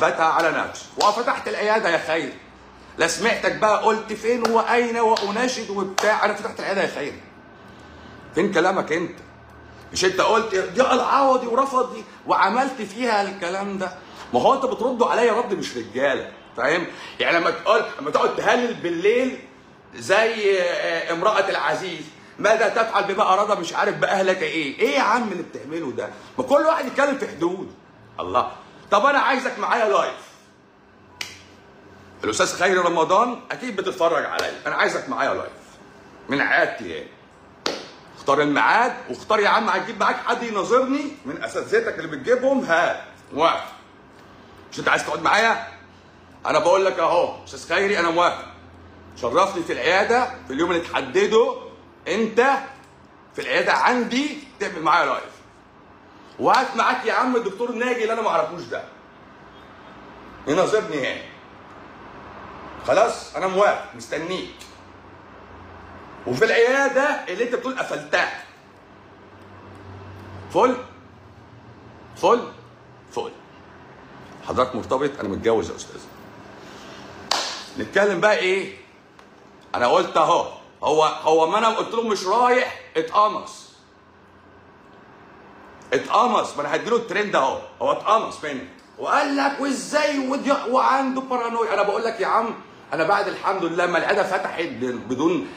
فتح على نفسه وفتحت العياده يا خير لا سمعتك بقى قلت فين واين واناشد وبتاع انا فتحت العياده يا خير فين كلامك انت مش انت قلت دي العوضي ورفضي وعملت فيها الكلام ده ما هو انت بتردوا عليا رد مش رجاله فاهم يعني لما تقول لما تقعد تهلل بالليل زي آه، امراه العزيز ماذا تفعل بما اراد مش عارف باهلك ايه ايه يا عم اللي بتعمله ده ما كل واحد يتكلم في حدود الله طب انا عايزك معايا لايف الاستاذ خيري رمضان اكيد بتتفرج عليا انا عايزك معايا لايف من عيادتي يعني اختار الميعاد واختار يا عم هتجيب معاك حد يناظرني من اساتذتك اللي بتجيبهم هات موافق مش انت عايز تقعد معايا انا بقول لك اهو استاذ خيري انا موافق شرفني في العياده في اليوم اللي تحدده انت في العياده عندي تعمل معايا لايف وهات معاك يا عم الدكتور ناجي اللي انا ما اعرفوش ده يناظرني هنا خلاص انا موافق مستنيك وفي العياده اللي انت بتقول قفلتها فل فل فل حضرتك مرتبط انا متجوز يا استاذ نتكلم بقى ايه انا قلت اهو هو هو ما انا قلت له مش رايح اتقمص اتقمص ما انا هديله الترند اهو هو اتقمص مني وقال لك وازاي ودي- وعنده بارانويا انا بقول لك يا عم انا بعد الحمد لله ما العياده فتحت بدون